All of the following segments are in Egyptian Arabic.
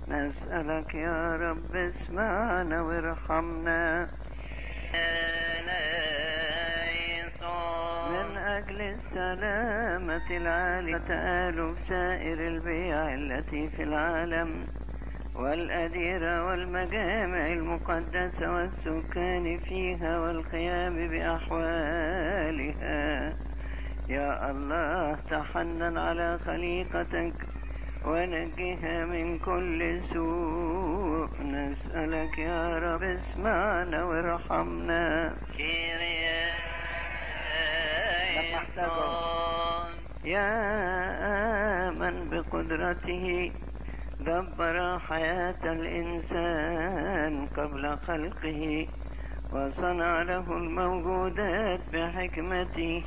نسألك يا رب اسمعنا وارحمنا من أجل السلامة العالية تآلف سائر البيع التي في العالم والأديرة والمجامع المقدسة والسكان فيها والقيام بأحوالها يا الله تحنن على خليقتك ونجها من كل سوء نسألك يا رب اسمعنا وارحمنا يا من بقدرته دبر حياة الإنسان قبل خلقه وصنع له الموجودات بحكمته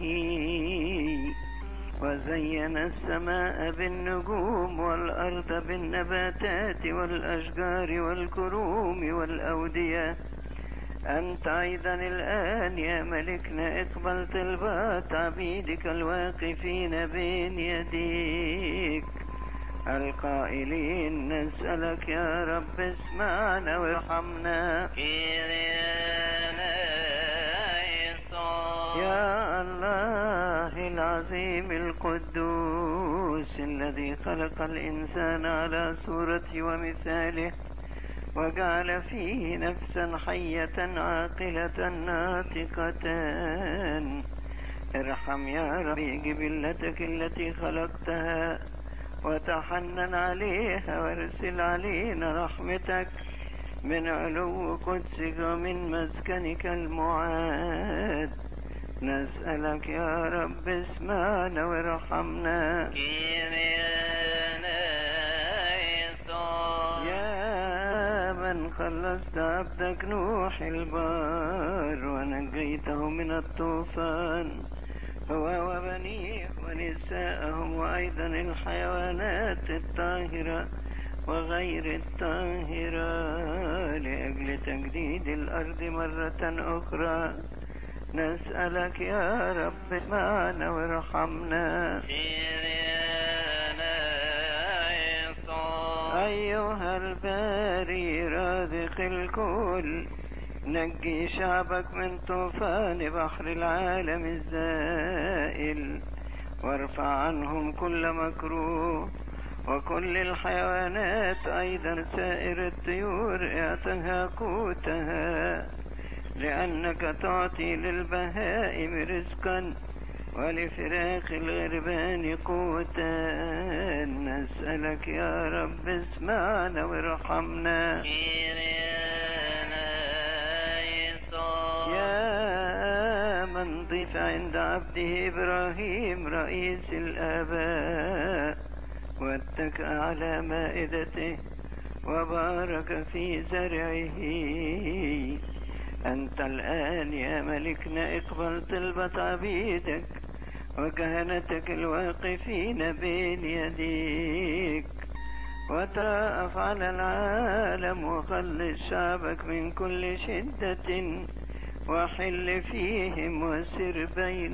وزين السماء بالنجوم والأرض بالنباتات والأشجار والكروم والأودية أنت أيضا الآن يا ملكنا اقبل طلبات عبيدك الواقفين بين يديك القائلين نسألك يا رب اسمعنا وارحمنا يا الله العظيم القدوس الذي خلق الإنسان على صورته ومثاله وجعل فيه نفسا حية عاقلة ناطقة ارحم يا رب جبلتك التي خلقتها وتحنن عليها وارسل علينا رحمتك من علو قدسك ومن مسكنك المعاد نسألك يا رب اسمعنا وارحمنا يا من خلصت عبدك نوح البار ونجيته من الطوفان هو وبنيه ونساءهم وأيضا الحيوانات الطاهرة وغير الطاهرة لأجل تجديد الأرض مرة أخرى نسألك يا رب اسمعنا وارحمنا أيها الباري رازق الكل نجي شعبك من طوفان بحر العالم الزائل وارفع عنهم كل مكروه وكل الحيوانات أيضا سائر الطيور اعطها قوتها لأنك تعطي للبهائم رزقا ولفراخ الغربان قوة نسألك يا رب اسمعنا وارحمنا يا من ضيف عند عبده إبراهيم رئيس الآباء واتكأ على مائدته وبارك في زرعه أنت الآن يا ملكنا اقبل طلبة عبيدك وكهنتك الواقفين بين يديك وترأف على العالم وخلص شعبك من كل شدة وحل فيهم وسر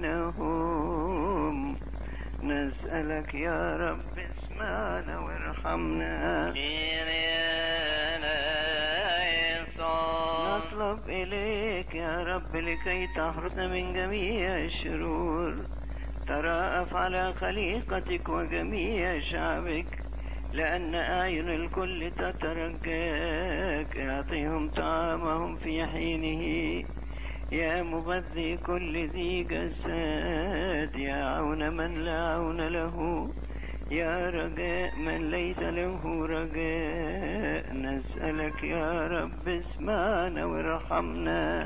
بينهم نسألك يا رب اسمعنا وارحمنا نطلب إليك يا رب لكي تحرسنا من جميع الشرور تراءف على خليقتك وجميع شعبك لأن أعين الكل تترجاك اعطيهم طعامهم في حينه يا مغذي كل ذي جساد يا عون من لا عون له يا رجاء من ليس له رجاء نسألك يا رب اسمعنا وارحمنا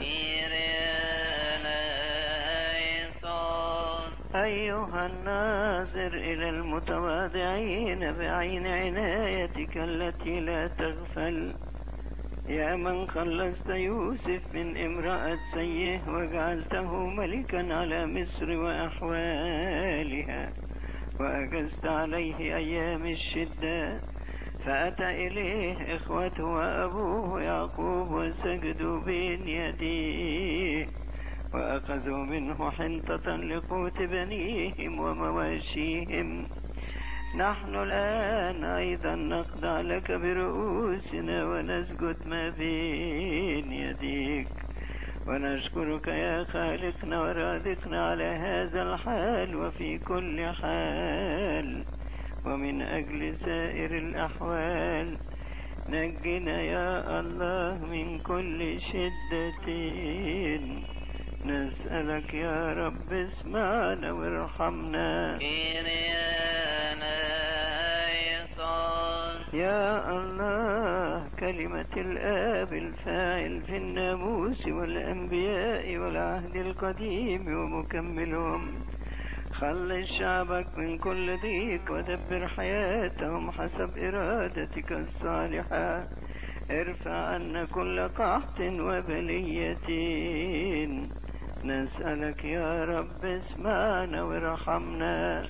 أيها الناظر إلى المتواضعين بعين عنايتك التي لا تغفل يا من خلصت يوسف من امرأة سيه وجعلته ملكا على مصر وأحوالها وأجزت عليه أيام الشدة فأتى إليه إخوته وأبوه يعقوب وسجدوا بين يديه وأخذوا منه حنطة لقوت بنيهم ومواشيهم نحن الآن أيضا نخضع لك برؤوسنا ونسجد ما بين يديك ونشكرك يا خالقنا ورازقنا على هذا الحال وفي كل حال ومن أجل سائر الأحوال نجنا يا الله من كل شدة نسألك يا رب اسمعنا وارحمنا يا الله كلمة الآب الفاعل في الناموس والأنبياء والعهد القديم ومكملهم خلص شعبك من كل ضيق ودبر حياتهم حسب إرادتك الصالحة ارفع عنا كل قحط وبلية نسألك يا رب اسمعنا وارحمنا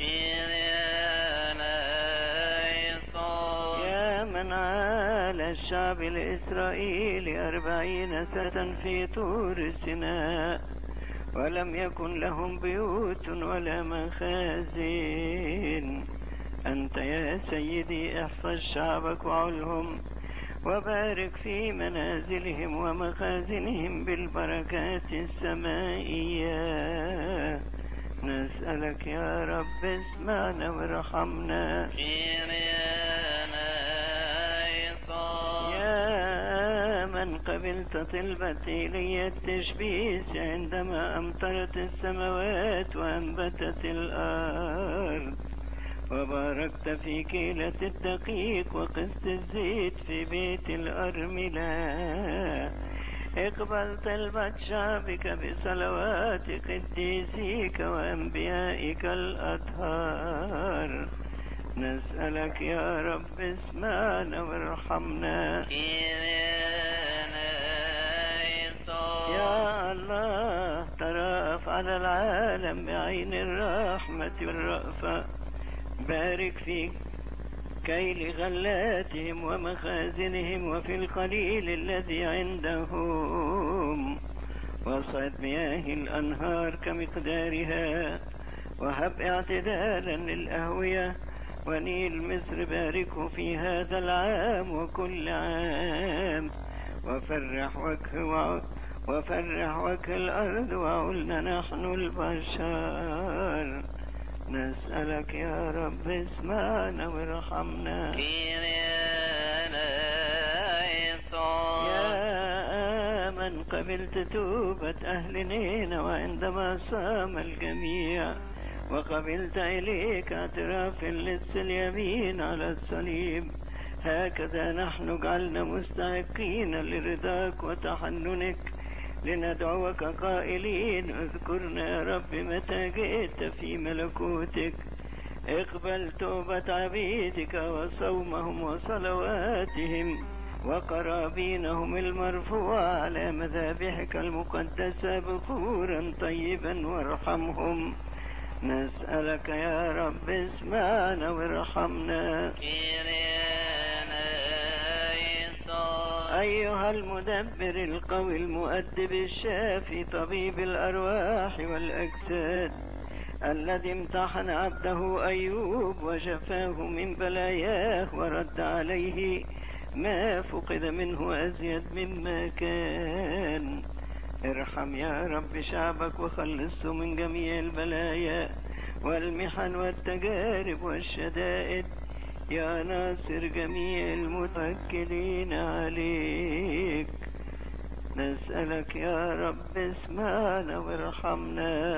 يا من عال الشعب الإسرائيلي أربعين سنة في طور سيناء ولم يكن لهم بيوت ولا مخازن أنت يا سيدي احفظ شعبك وعلهم وبارك في منازلهم ومخازنهم بالبركات السمائية نسألك يا رب اسمعنا وارحمنا يا من قبلت طلبتي لي التشبيس عندما أمطرت السماوات وأنبتت الأرض وباركت في كيلة الدقيق وقسط الزيت في بيت الأرملة اقبل طلبة شعبك بصلوات قديسيك وأنبيائك الأطهار نسألك يا رب اسمعنا وارحمنا يا الله تراف على العالم بعين الرحمة والرأفة بارك في كيل غلاتهم ومخازنهم وفي القليل الذي عندهم وصعد مياه الأنهار كمقدارها وهب اعتدالا للأهوية ونيل مصر باركه في هذا العام وكل عام وفرح وجه وع- وفرح وجه الأرض وعلنا نحن البشر نسألك يا رب اسمعنا وارحمنا يا من قبلت توبة أهل نينا وعندما صام الجميع وقبلت إليك اعتراف اللص اليمين على الصليب هكذا نحن جعلنا مستحقين لرضاك وتحننك لندعوك قائلين اذكرنا يا رب متى جئت في ملكوتك اقبل توبة عبيدك وصومهم وصلواتهم وقرابينهم المرفوعة على مذابحك المقدسة بخورا طيبا وارحمهم نسألك يا رب اسمعنا وارحمنا أيها المدبر القوي المؤدب الشافي طبيب الأرواح والأجساد الذي امتحن عبده أيوب وشفاه من بلاياه ورد عليه ما فقد منه أزيد مما كان ارحم يا رب شعبك وخلصه من جميع البلايا والمحن والتجارب والشدائد يا ناصر جميع المتوكلين عليك نسألك يا رب اسمعنا وارحمنا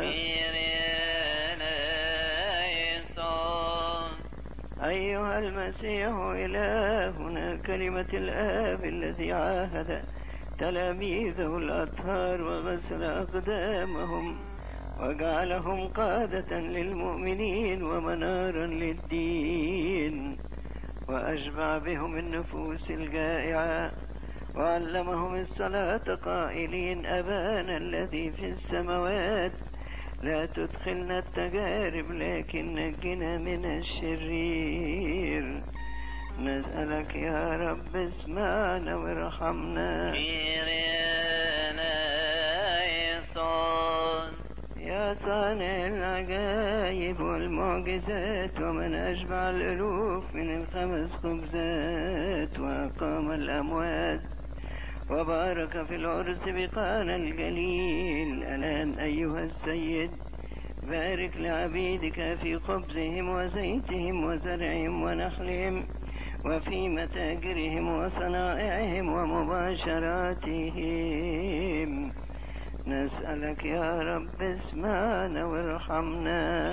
أيها المسيح إلهنا كلمة الآب الذي عاهد تلاميذه الأطهار وغسل أقدامهم وجعلهم قادة للمؤمنين ومنارا للدين وأشبع بهم النفوس الجائعة وعلمهم الصلاة قائلين أبانا الذي في السماوات لا تدخلنا التجارب لكن نجنا من الشرير نسألك يا رب اسمعنا وارحمنا يا يا صانع العجائب والمعجزات ومن أشبع الألوف من الخمس خبزات وأقام الأموات وبارك في العرس بقانا الجليل الآن أيها السيد بارك لعبيدك في خبزهم وزيتهم وزرعهم ونخلهم وفي متاجرهم وصنائعهم ومباشراتهم نسألك يا رب اسمعنا وارحمنا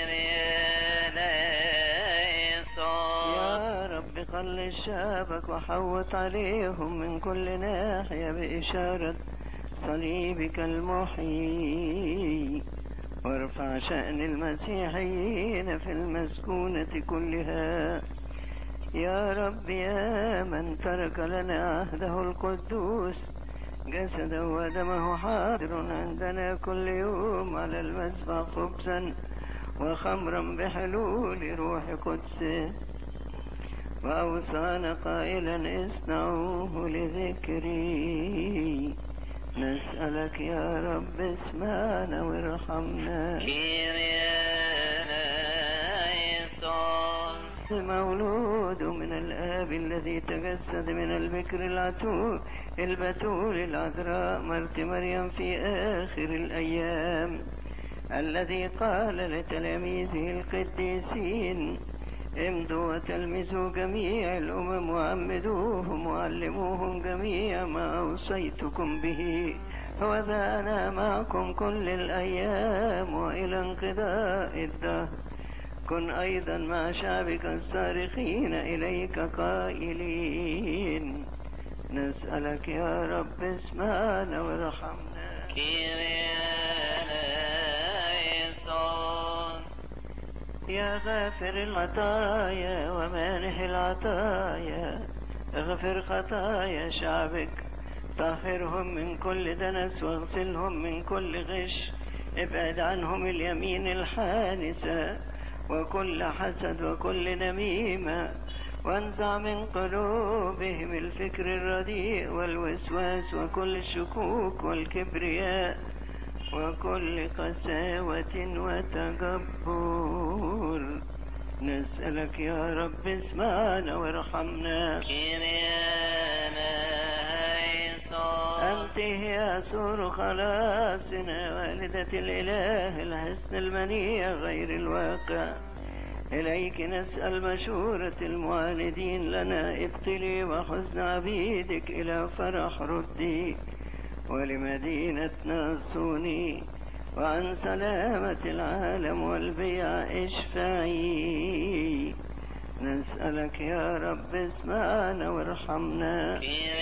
يا رب قل شابك وحوط عليهم من كل ناحية بإشارة صليبك المحيي وارفع شأن المسيحيين في المسكونة كلها يا رب يا من ترك لنا عهده القدوس جسده ودمه حاضر عندنا كل يوم على المسبح خبزا وخمرا بحلول روح قدسه وأوصانا قائلا اصنعوه لذكري نسألك يا رب اسمعنا وارحمنا المولود من الآب الذي تجسد من البكر العتول البتول العذراء مرت مريم في آخر الأيام الذي قال لتلاميذه القديسين امضوا وتلمذوا جميع الأمم وعمدوهم وعلموهم جميع ما أوصيتكم به وذا أنا معكم كل الأيام وإلى انقضاء الدهر كن أيضا مع شعبك الصارخين إليك قائلين نسألك يا رب اسمعنا وارحمنا يا غافر العطايا ومانح العطايا اغفر خطايا شعبك طهرهم من كل دنس واغسلهم من كل غش ابعد عنهم اليمين الحانسة وكل حسد وكل نميمة وانزع من قلوبهم الفكر الرديء والوسواس وكل الشكوك والكبرياء وكل قساوة وتجبر نسألك يا رب اسمعنا وارحمنا أنت هي سور خلاصنا والدة الإله الحسن المنيع غير الواقع إليك نسأل مشورة المعاندين لنا ابتلي وحزن عبيدك إلى فرح ردي ولمدينتنا الصوني وعن سلامة العالم والبيع اشفعي نسألك يا رب اسمعنا وارحمنا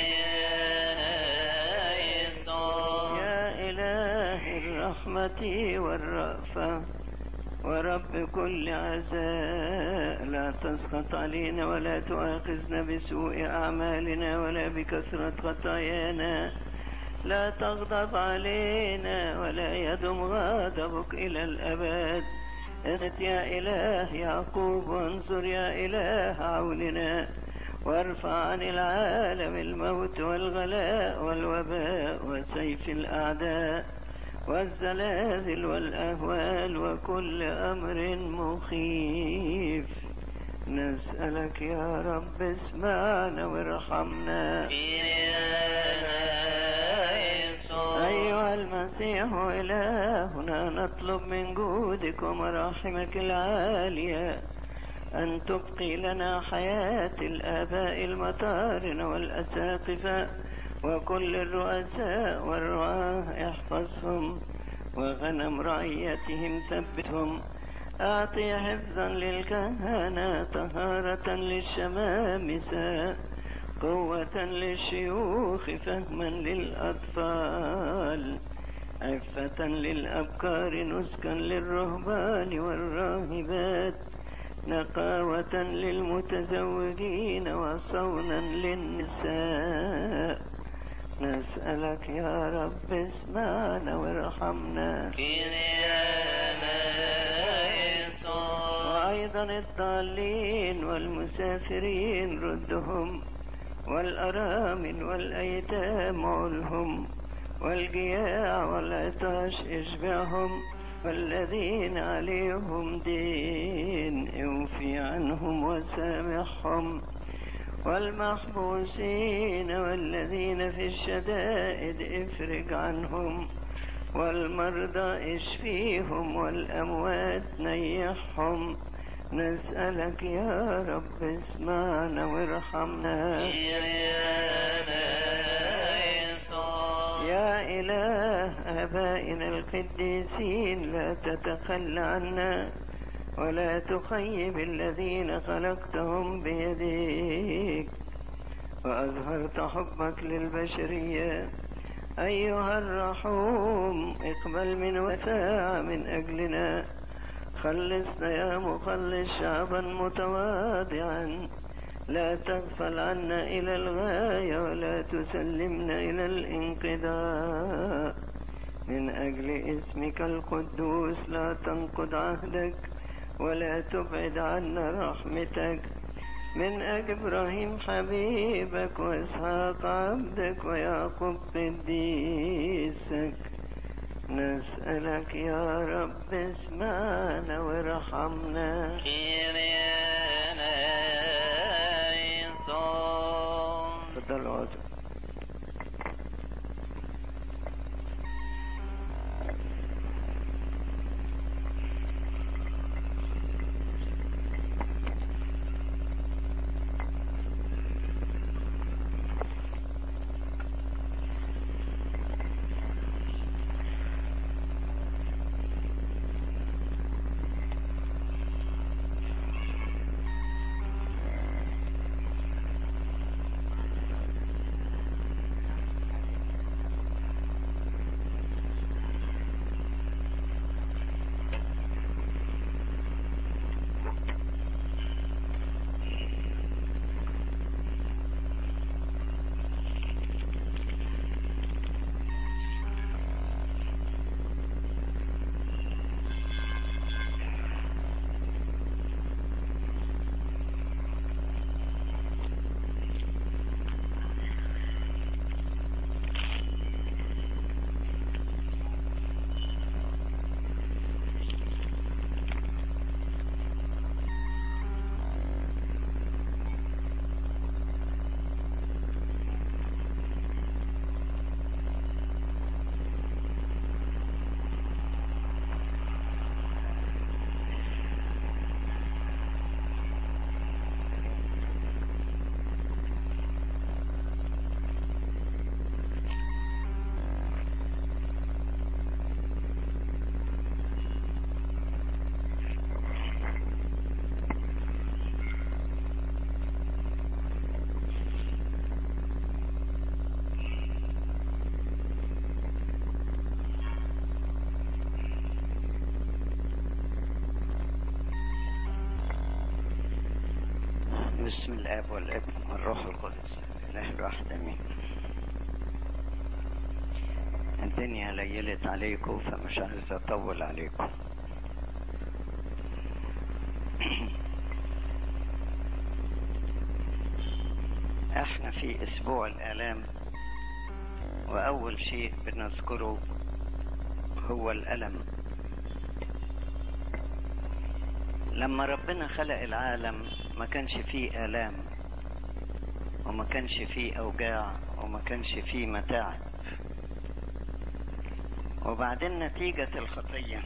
يا إله الرحمة والرأفة ورب كل عزاء لا تسخط علينا ولا تؤاخذنا بسوء أعمالنا ولا بكثرة خطايانا لا تغضب علينا ولا يدم غضبك إلى الأبد است يا إله يعقوب وانصر يا إله عوننا وارفع عن العالم الموت والغلاء والوباء وسيف الأعداء والزلازل والأهوال وكل أمر مخيف نسألك يا رب اسمعنا وارحمنا أيها المسيح إلهنا نطلب من جودك ومراحمك العالية أن تبقي لنا حياة الآباء المطارن والأساقفة وكل الرؤساء والرعاة احفظهم وغنم رعيتهم ثبتهم أعطي حفظا للكهنة طهارة للشمامسة قوة للشيوخ فهما للأطفال عفة للأبكار نسكا للرهبان والراهبات نقاوة للمتزوجين وصونا للنساء نسألك يا رب اسمعنا وارحمنا وأيضا الضالين والمسافرين ردهم والأرامل والأيتام علهم والجياع والعطاش اشبعهم والذين عليهم دين اوفي عنهم وسامحهم والمحبوسين والذين في الشدائد افرج عنهم والمرضى اشفيهم والأموات نيحهم نسألك يا رب اسمعنا وارحمنا يا إله آبائنا القديسين لا تتخلى عنا ولا تخيب الذين خلقتهم بيديك وأظهرت حبك للبشرية أيها الرحوم اقبل من وفاء من أجلنا خلصنا يا مخلص شعبا متواضعا لا تغفل عنا إلى الغاية ولا تسلمنا إلى الانقضاء من أجل اسمك القدوس لا تنقض عهدك ولا تبعد عنا رحمتك من أجل إبراهيم حبيبك وإسحاق عبدك ويعقوب قديسك نسألك يا رب اسمعنا وارحمنا تفضل اقعد بسم الاب والابن والروح القدس الاله الواحد امين الدنيا ليلت عليكم فمش عايز اطول عليكم احنا في اسبوع الالام واول شيء بنذكره هو الالم لما ربنا خلق العالم ما كانش فيه آلام وما كانش فيه أوجاع وما كانش فيه متاعب وبعدين نتيجة الخطية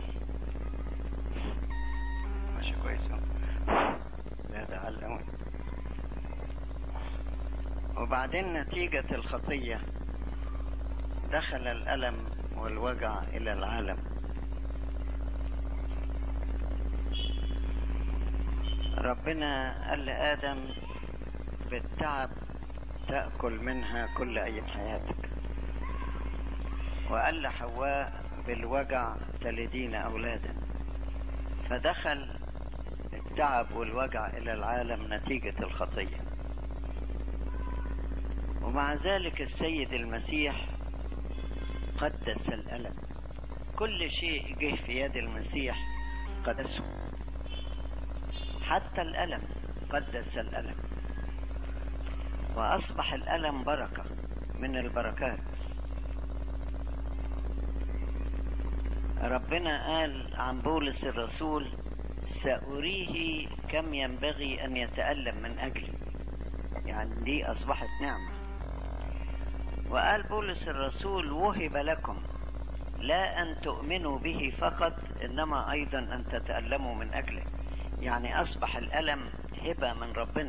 ماشي كويس لا ده علموني وبعدين نتيجة الخطية دخل الألم والوجع إلى العالم ربنا قال لآدم بالتعب تأكل منها كل أيام حياتك وقال لحواء بالوجع تلدين أولادا فدخل التعب والوجع إلى العالم نتيجة الخطية ومع ذلك السيد المسيح قدس الألم كل شيء جه في يد المسيح قدسه حتى الألم قدس الألم وأصبح الألم بركة من البركات ربنا قال عن بولس الرسول سأريه كم ينبغي أن يتألم من أجلي يعني دي أصبحت نعمة وقال بولس الرسول وهب لكم لا أن تؤمنوا به فقط إنما أيضا أن تتألموا من أجله يعني أصبح الألم هبة من ربنا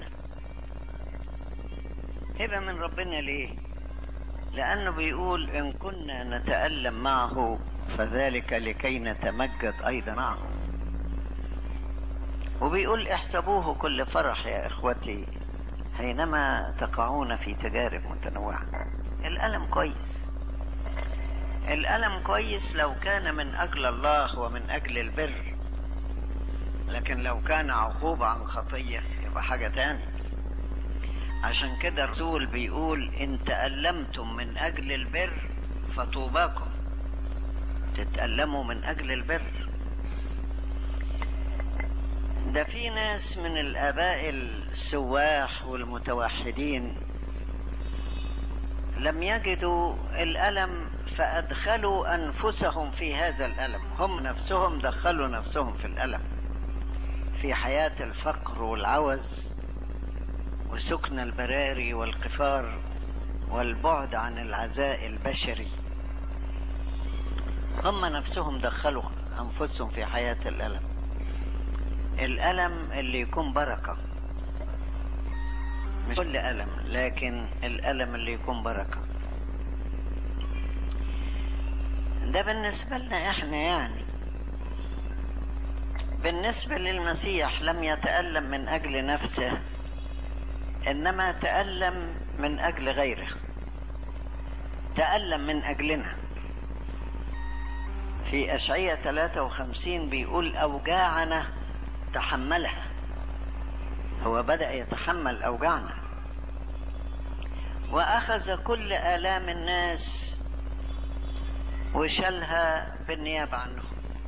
هبة من ربنا ليه لأنه بيقول إن كنا نتألم معه فذلك لكي نتمجد أيضا معه وبيقول احسبوه كل فرح يا إخوتي حينما تقعون في تجارب متنوعة الألم كويس الألم كويس لو كان من أجل الله ومن أجل البر لكن لو كان عقوبة عن خطية يبقى حاجة تاني عشان كده الرسول بيقول إن تألمتم من أجل البر فطوباكم تتألموا من أجل البر ده في ناس من الآباء السواح والمتوحدين لم يجدوا الألم فأدخلوا أنفسهم في هذا الألم هم نفسهم دخلوا نفسهم في الألم في حياة الفقر والعوز وسكن البراري والقفار والبعد عن العزاء البشري هم نفسهم دخلوا أنفسهم في حياة الألم الألم اللي يكون بركة مش كل ألم لكن الألم اللي يكون بركة ده بالنسبة لنا احنا يعني بالنسبة للمسيح لم يتألم من أجل نفسه إنما تألم من أجل غيره تألم من أجلنا في أشعية 53 بيقول أوجاعنا تحملها هو بدأ يتحمل أوجاعنا وأخذ كل آلام الناس وشالها بالنيابة عنه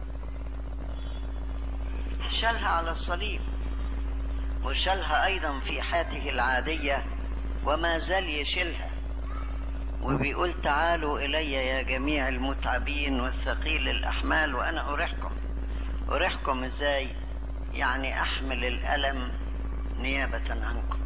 شالها على الصليب وشالها أيضا في حياته العادية وما زال يشيلها وبيقول تعالوا إلي يا جميع المتعبين والثقيل الأحمال وأنا أريحكم أريحكم إزاي يعني أحمل الألم نيابة عنكم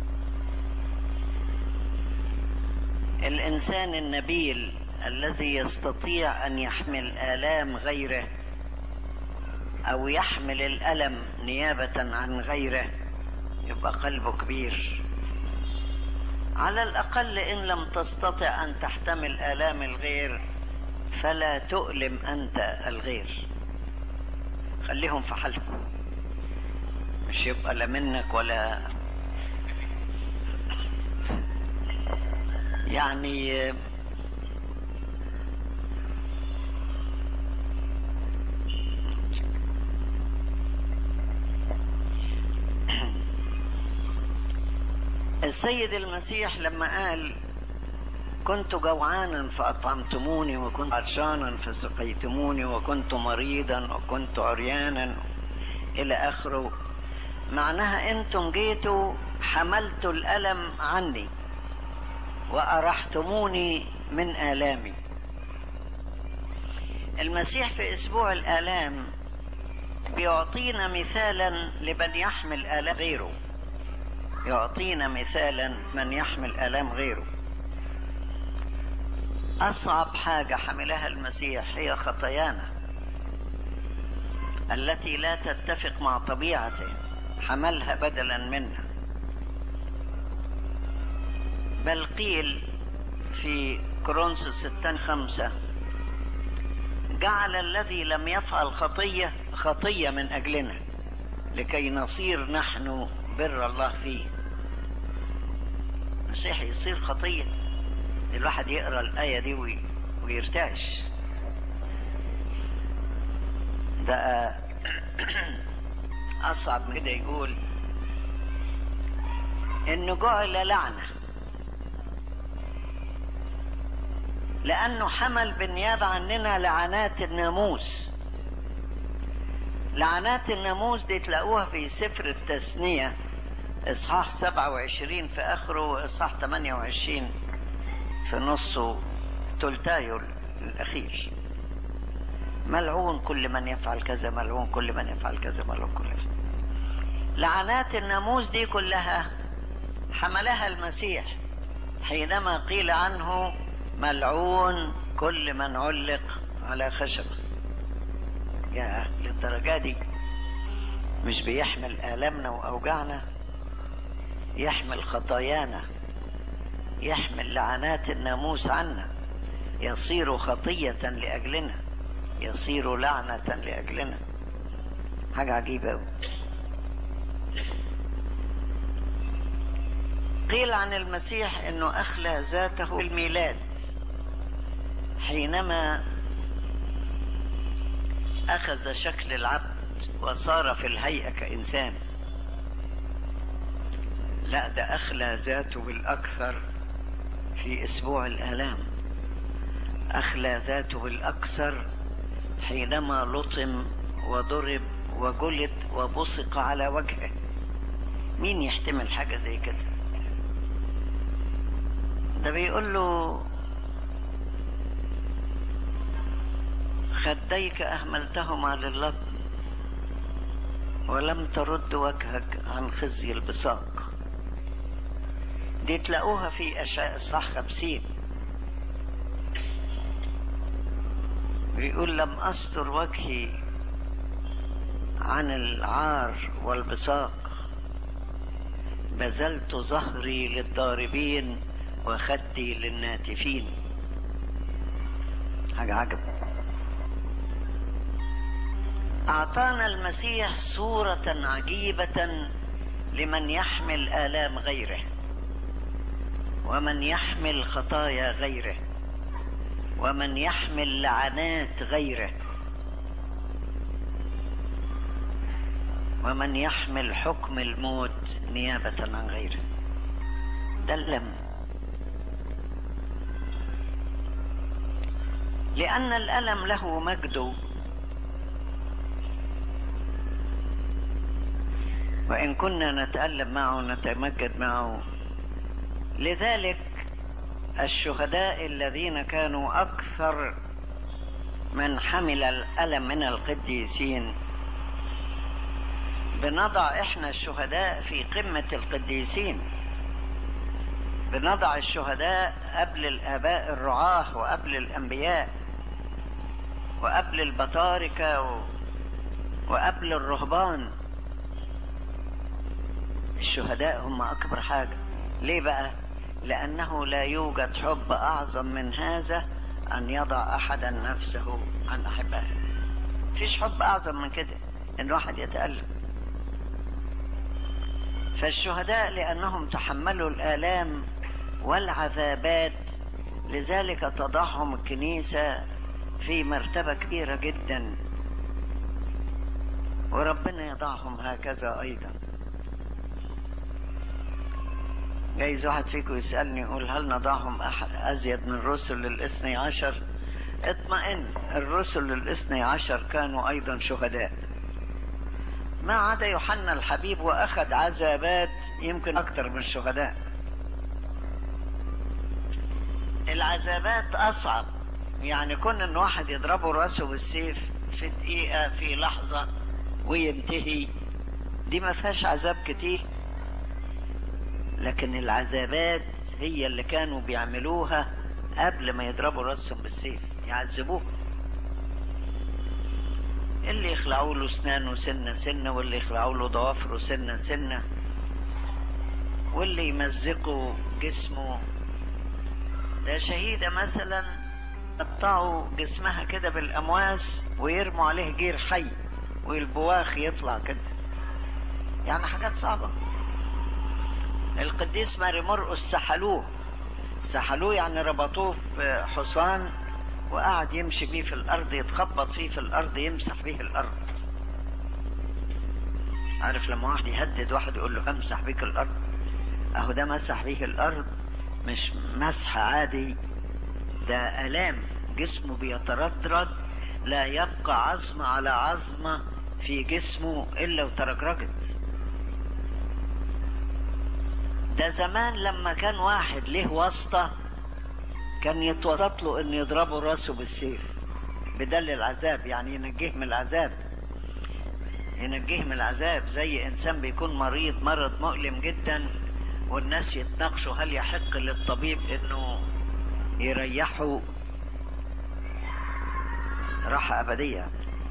الإنسان النبيل الذي يستطيع أن يحمل آلام غيره أو يحمل الألم نيابة عن غيره يبقى قلبه كبير على الأقل إن لم تستطع أن تحتمل آلام الغير فلا تؤلم أنت الغير خليهم في حالهم مش يبقى لا منك ولا يعني السيد المسيح لما قال كنت جوعانا فأطعمتموني وكنت عطشانا فسقيتموني وكنت مريضا وكنت عريانا إلى آخره معناها أنتم جيتوا حملتوا الألم عني وأرحتموني من آلامي المسيح في أسبوع الآلام بيعطينا مثالا لمن يحمل آلام غيره يعطينا مثالا من يحمل آلام غيره أصعب حاجة حملها المسيح هي خطايانا التي لا تتفق مع طبيعته حملها بدلا منها بل قيل في كورنثوس الثاني خمسة جعل الذي لم يفعل خطية خطية من أجلنا لكي نصير نحن بر الله فيه المسيح يصير خطية الواحد يقرأ الآية دي وي... ويرتعش ده أصعب من كده يقول إنه جعل لعنة لأنه حمل بالنيابة عننا لعنات الناموس لعنات الناموس دي تلاقوها في سفر التثنية إصحاح 27 في آخره وإصحاح 28 في نصه تلتايو الأخير ملعون كل من يفعل كذا ملعون كل من يفعل كذا ملعون كل من لعنات الناموس دي كلها حملها المسيح حينما قيل عنه ملعون كل من علق على خشبة يا للدرجة دي مش بيحمل آلامنا وأوجاعنا يحمل خطايانا يحمل لعنات الناموس عنا يصير خطية لأجلنا يصير لعنة لأجلنا حاجة عجيبة أوي قيل عن المسيح انه اخلى ذاته بالميلاد حينما اخذ شكل العبد وصار في الهيئة كإنسان لا ده أخلى ذاته بالأكثر في أسبوع الآلام أخلى ذاته بالأكثر حينما لطم وضرب وجلد وبصق على وجهه مين يحتمل حاجة زي كده ده بيقول له خديك أهملتهما للطم ولم ترد وجهك عن خزي البصاق دي تلاقوها في أشياء الصح خمسين بيقول لم أستر وجهي عن العار والبصاق بذلت ظهري للضاربين وخدي للناتفين حاجة عجب أعطانا المسيح صورة عجيبة لمن يحمل آلام غيره ومن يحمل خطايا غيره ومن يحمل لعنات غيره ومن يحمل حكم الموت نيابة عن غيره ده اللم لأن الألم له مجده وإن كنا نتألم معه نتمجد معه لذلك الشهداء الذين كانوا أكثر من حمل الألم من القديسين بنضع إحنا الشهداء في قمة القديسين بنضع الشهداء قبل الآباء الرعاة وقبل الأنبياء وقبل البطاركة وقبل الرهبان الشهداء هم أكبر حاجة ليه بقى لأنه لا يوجد حب أعظم من هذا أن يضع أحدا نفسه عن أحبائه فيش حب أعظم من كده إن واحد يتألم فالشهداء لأنهم تحملوا الآلام والعذابات لذلك تضعهم الكنيسة في مرتبة كبيرة جدا وربنا يضعهم هكذا أيضا جايز واحد فيكم يسألني يقول هل نضعهم أحد أزيد من الرسل الاثني عشر اطمئن الرسل الاثني عشر كانوا أيضا شهداء ما عدا يوحنا الحبيب وأخذ عذابات يمكن أكثر من الشهداء العذابات أصعب يعني كون إن واحد يضربه راسه بالسيف في دقيقة في لحظة وينتهي دي ما فيهاش عذاب كتير لكن العذابات هي اللي كانوا بيعملوها قبل ما يضربوا راسهم بالسيف يعذبوه اللي يخلعوا له اسنانه سنه سنه واللي يخلعوا له ضوافره سنه سنه واللي يمزقوا جسمه ده شهيده مثلا قطعوا جسمها كده بالامواس ويرموا عليه جير حي والبواخ يطلع كده يعني حاجات صعبه القديس ماري مرقس سحلوه سحلوه يعني ربطوه في حصان وقعد يمشي بيه في الارض يتخبط فيه في الارض يمسح بيه الارض عارف لما واحد يهدد واحد يقول له امسح بيك الارض اهو ده مسح بيه الارض مش مسح عادي ده الام جسمه بيتردد لا يبقى عظمة على عظمة في جسمه الا وترجرجت ده زمان لما كان واحد له واسطة كان يتوسط له ان يضربه راسه بالسيف بدل العذاب يعني ينجيه من العذاب ينجيه من العذاب زي انسان بيكون مريض مرض مؤلم جدا والناس يتناقشوا هل يحق للطبيب انه يريحه راحة ابدية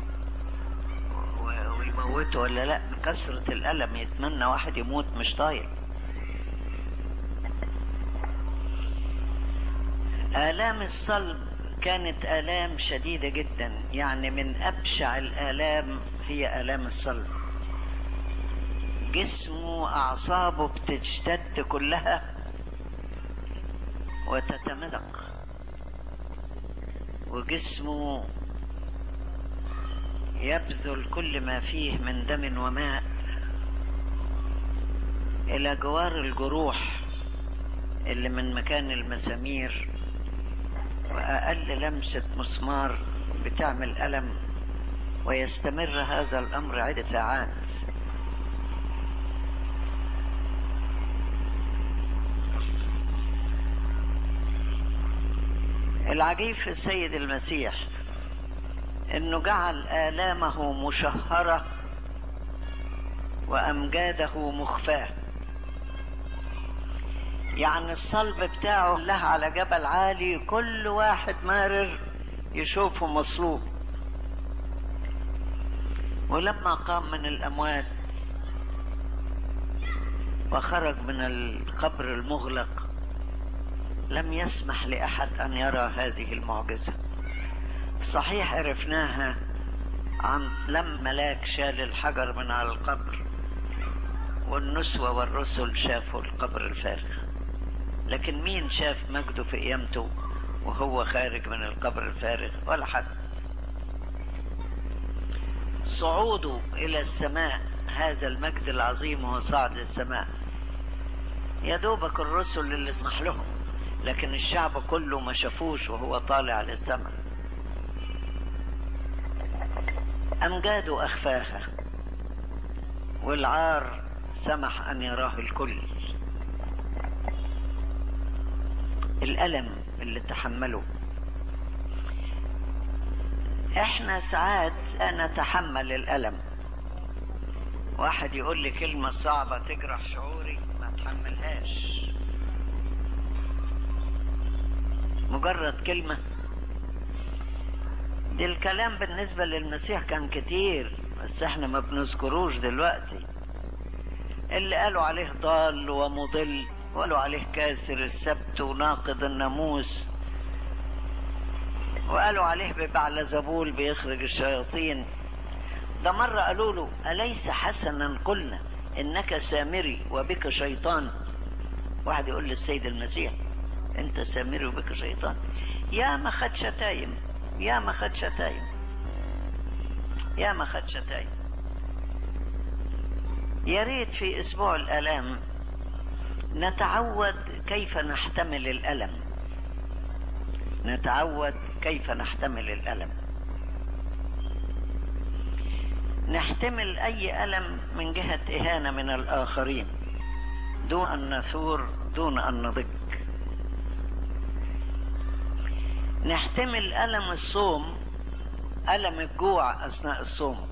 ويموته ولا لا كثرة الالم يتمنى واحد يموت مش طايق آلام الصلب كانت آلام شديدة جدا يعني من أبشع الآلام هي آلام الصلب جسمه أعصابه بتشتد كلها وتتمزق وجسمه يبذل كل ما فيه من دم وماء إلى جوار الجروح اللي من مكان المسامير وأقل لمسة مسمار بتعمل ألم ويستمر هذا الأمر عدة ساعات العجيب في السيد المسيح انه جعل آلامه مشهرة وأمجاده مخفاه يعني الصلب بتاعه له على جبل عالي كل واحد مارر يشوفه مصلوب ولما قام من الأموات وخرج من القبر المغلق لم يسمح لأحد أن يرى هذه المعجزة صحيح عرفناها عن لم ملاك شال الحجر من على القبر والنسوة والرسل شافوا القبر الفارغ لكن مين شاف مجده في قيامته وهو خارج من القبر الفارغ ولا حد صعوده إلى السماء هذا المجد العظيم وهو صعد للسماء يا دوبك الرسل اللي اسمح لهم لكن الشعب كله ما شافوش وهو طالع للسماء أمجاد أخفاها والعار سمح أن يراه الكل الألم اللي تحمله احنا ساعات نتحمل الألم واحد يقول لي كلمة صعبة تجرح شعوري ما تحملهاش مجرد كلمة دي الكلام بالنسبة للمسيح كان كتير بس احنا ما بنذكروش دلوقتي اللي قالوا عليه ضال ومضل وقالوا عليه كاسر السبت وناقض الناموس وقالوا عليه ببعل زبول بيخرج الشياطين ده مرة قالوا له أليس حسنا قلنا إنك سامري وبك شيطان واحد يقول للسيد المسيح أنت سامري وبك شيطان يا ما خد شتايم يا ما خد شتايم يا ما خد شتايم يا ريت في أسبوع الآلام نتعود كيف نحتمل الألم نتعود كيف نحتمل الألم نحتمل أي ألم من جهة إهانة من الآخرين دون أن نثور دون أن نضج نحتمل ألم الصوم ألم الجوع أثناء الصوم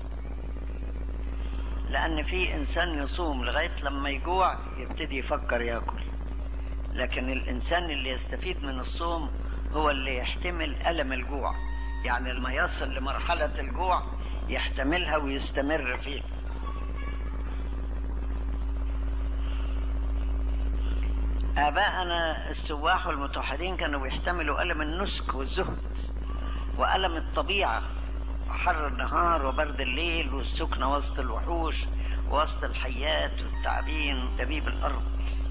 لأن في إنسان يصوم لغاية لما يجوع يبتدي يفكر ياكل لكن الإنسان اللي يستفيد من الصوم هو اللي يحتمل ألم الجوع يعني لما يصل لمرحلة الجوع يحتملها ويستمر فيها آباءنا السواح والمتوحدين كانوا بيحتملوا ألم النسك والزهد وألم الطبيعة حر النهار وبرد الليل والسكنة وسط الوحوش وسط الحيات والتعبين ودبيب الأرض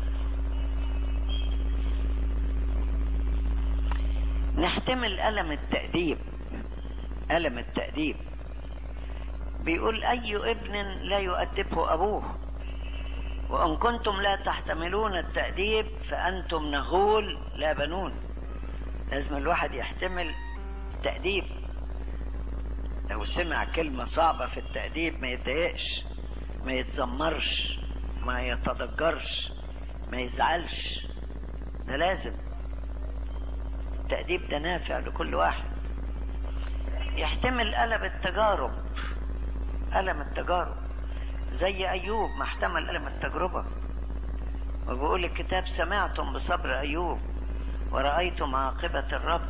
نحتمل ألم التأديب ألم التأديب بيقول أي ابن لا يؤدبه أبوه وإن كنتم لا تحتملون التأديب فأنتم نغول لا بنون لازم الواحد يحتمل التأديب لو سمع كلمة صعبة في التأديب ما يتضايقش ما يتذمرش ما يتضجرش ما يزعلش ده لازم التأديب ده نافع لكل واحد يحتمل ألم التجارب ألم التجارب زي أيوب ما احتمل ألم التجربة وبيقول الكتاب سمعتم بصبر أيوب ورأيتم عاقبة الرب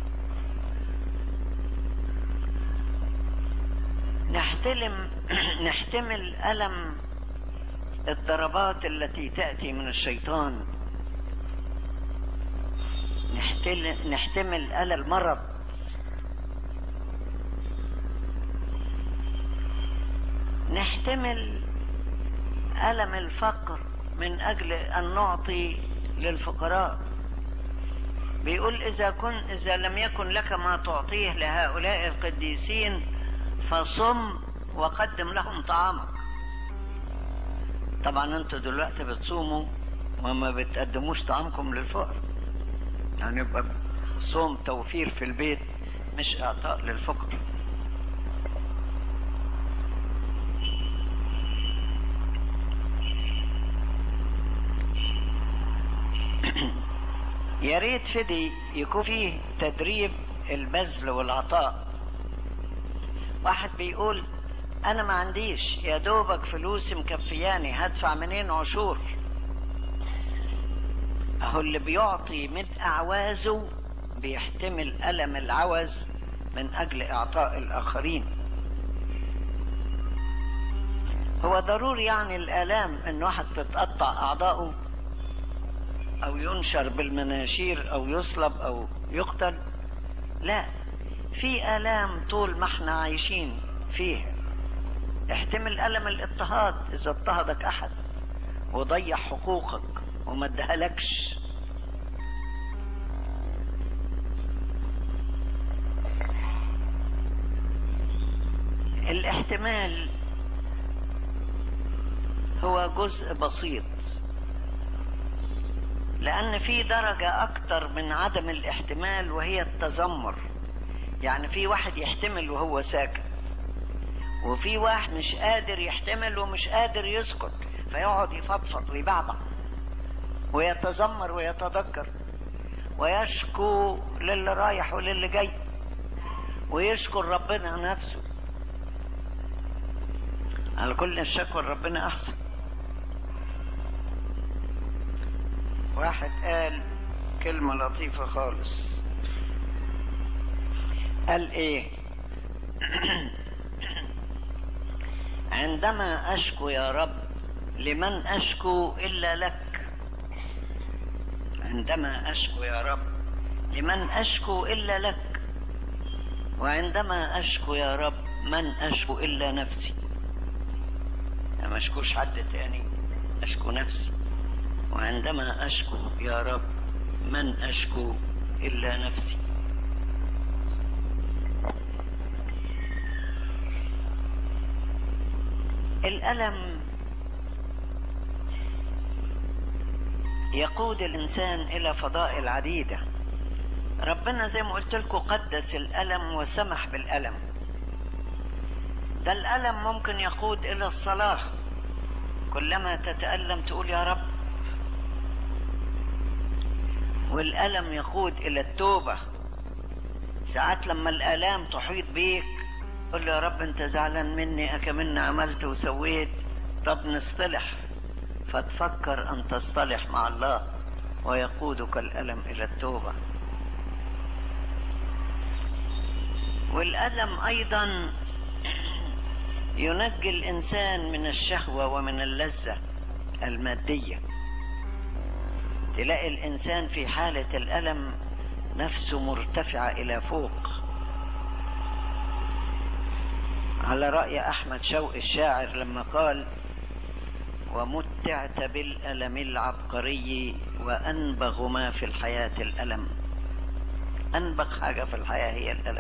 نحتلم نحتمل ألم الضربات التي تأتي من الشيطان نحتل نحتمل ألم المرض نحتمل ألم الفقر من أجل أن نعطي للفقراء بيقول إذا كن إذا لم يكن لك ما تعطيه لهؤلاء القديسين فصم وقدم لهم طعامك طبعا انتوا دلوقتي بتصوموا وما بتقدموش طعامكم للفقر يعني يبقى صوم توفير في البيت مش اعطاء للفقر يا ريت فدي يكون فيه تدريب البذل والعطاء واحد بيقول انا ما عنديش يا دوبك فلوس مكفياني هدفع منين عشور اهو اللي بيعطي من اعوازه بيحتمل الم العوز من اجل اعطاء الاخرين هو ضروري يعني الالام ان واحد تتقطع اعضاؤه او ينشر بالمناشير او يصلب او يقتل لا في الام طول ما احنا عايشين فيها احتمل الم الاضطهاد اذا اضطهدك احد وضيع حقوقك وما ادهلكش الاحتمال هو جزء بسيط لأن في درجة أكتر من عدم الاحتمال وهي التذمر يعني في واحد يحتمل وهو ساكت وفي واحد مش قادر يحتمل ومش قادر يسكت فيقعد يفضفض ويبعبع ويتذمر ويتذكر ويشكو للي رايح وللي جاي ويشكر ربنا نفسه على كل الشكوى ربنا أحسن واحد قال كلمة لطيفة خالص قال ايه عندما اشكو يا رب لمن اشكو الا لك عندما اشكو يا رب لمن اشكو الا لك وعندما اشكو يا رب من اشكو الا نفسي ما اشكوش حد تاني اشكو نفسي وعندما أشكو يا رب من أشكو إلا نفسي الألم يقود الإنسان إلى فضائل عديدة ربنا زي ما قلت لكم قدس الألم وسمح بالألم ده الألم ممكن يقود إلى الصلاة كلما تتألم تقول يا رب والألم يقود إلى التوبة ساعات لما الآلام تحيط بيك قل يا رب أنت زعلان مني أكمن عملت وسويت طب نصطلح فتفكر أن تصطلح مع الله ويقودك الألم إلى التوبة والألم أيضا ينجي الإنسان من الشهوة ومن اللذة المادية تلاقي الإنسان في حالة الألم نفسه مرتفعة إلى فوق على رأي أحمد شوقي الشاعر لما قال ومتعت بالألم العبقري وأنبغ ما في الحياة الألم أنبغ حاجة في الحياة هي الألم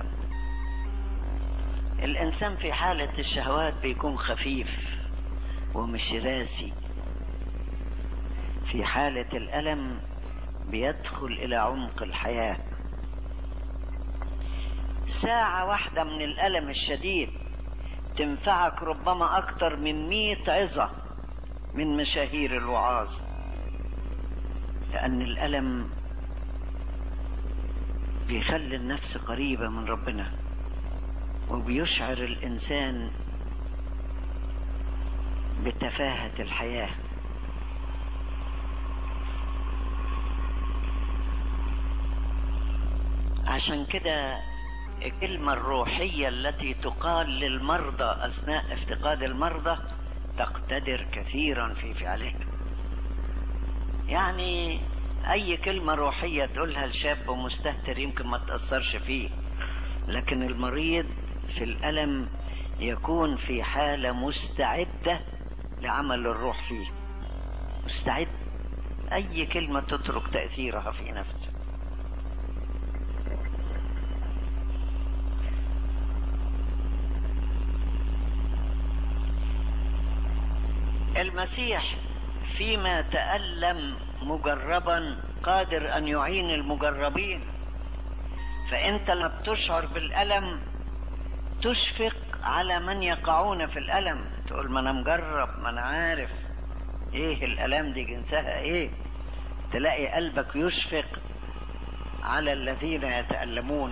الإنسان في حالة الشهوات بيكون خفيف ومش راسي في حالة الألم بيدخل إلى عمق الحياة ساعة واحدة من الألم الشديد تنفعك ربما أكثر من مئة عظة من مشاهير الوعاظ لأن الألم بيخلي النفس قريبة من ربنا وبيشعر الإنسان بتفاهة الحياة عشان كده الكلمة الروحية التي تقال للمرضى أثناء افتقاد المرضى تقتدر كثيرا في فعلها يعني أي كلمة روحية تقولها لشاب مستهتر يمكن ما تأثرش فيه لكن المريض في الألم يكون في حالة مستعدة لعمل الروح فيه مستعد أي كلمة تترك تأثيرها في نفسه المسيح فيما تألم مجربا قادر أن يعين المجربين فأنت لما بتشعر بالألم تشفق على من يقعون في الألم تقول ما أنا مجرب ما أنا عارف إيه الألام دي جنسها إيه تلاقي قلبك يشفق على الذين يتألمون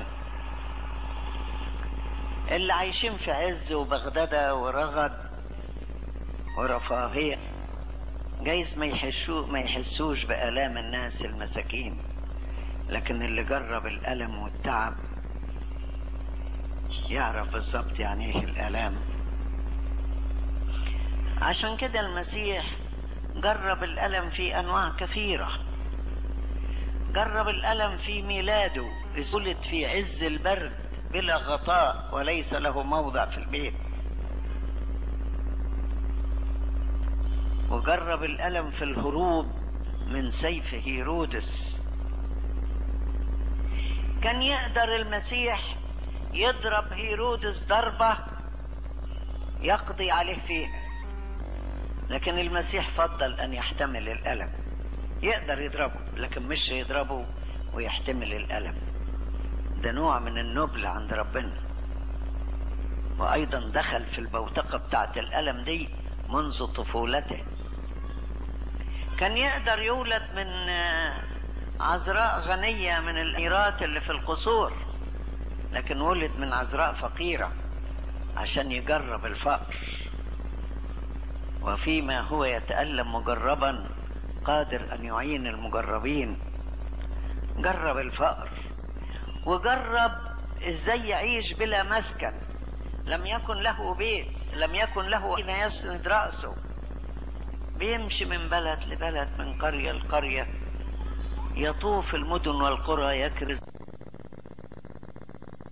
اللي عايشين في عز وبغدادة ورغد ورفاهية جايز ما يحسوا ما يحسوش بآلام الناس المساكين لكن اللي جرب الألم والتعب يعرف بالظبط يعني ايه الآلام عشان كده المسيح جرب الألم في أنواع كثيرة جرب الألم في ميلاده ولد في عز البرد بلا غطاء وليس له موضع في البيت وجرب الألم في الهروب من سيف هيرودس كان يقدر المسيح يضرب هيرودس ضربة يقضي عليه فيها لكن المسيح فضل أن يحتمل الألم يقدر يضربه لكن مش يضربه ويحتمل الألم ده نوع من النبل عند ربنا وأيضا دخل في البوتقة بتاعت الألم دي منذ طفولته كان يقدر يولد من عذراء غنية من الإيرات اللي في القصور لكن ولد من عذراء فقيرة عشان يجرب الفقر وفيما هو يتألم مجربا قادر أن يعين المجربين جرب الفقر وجرب ازاي يعيش بلا مسكن لم يكن له بيت لم يكن له أين يسند رأسه بيمشي من بلد لبلد من قرية لقرية يطوف المدن والقرى يكرز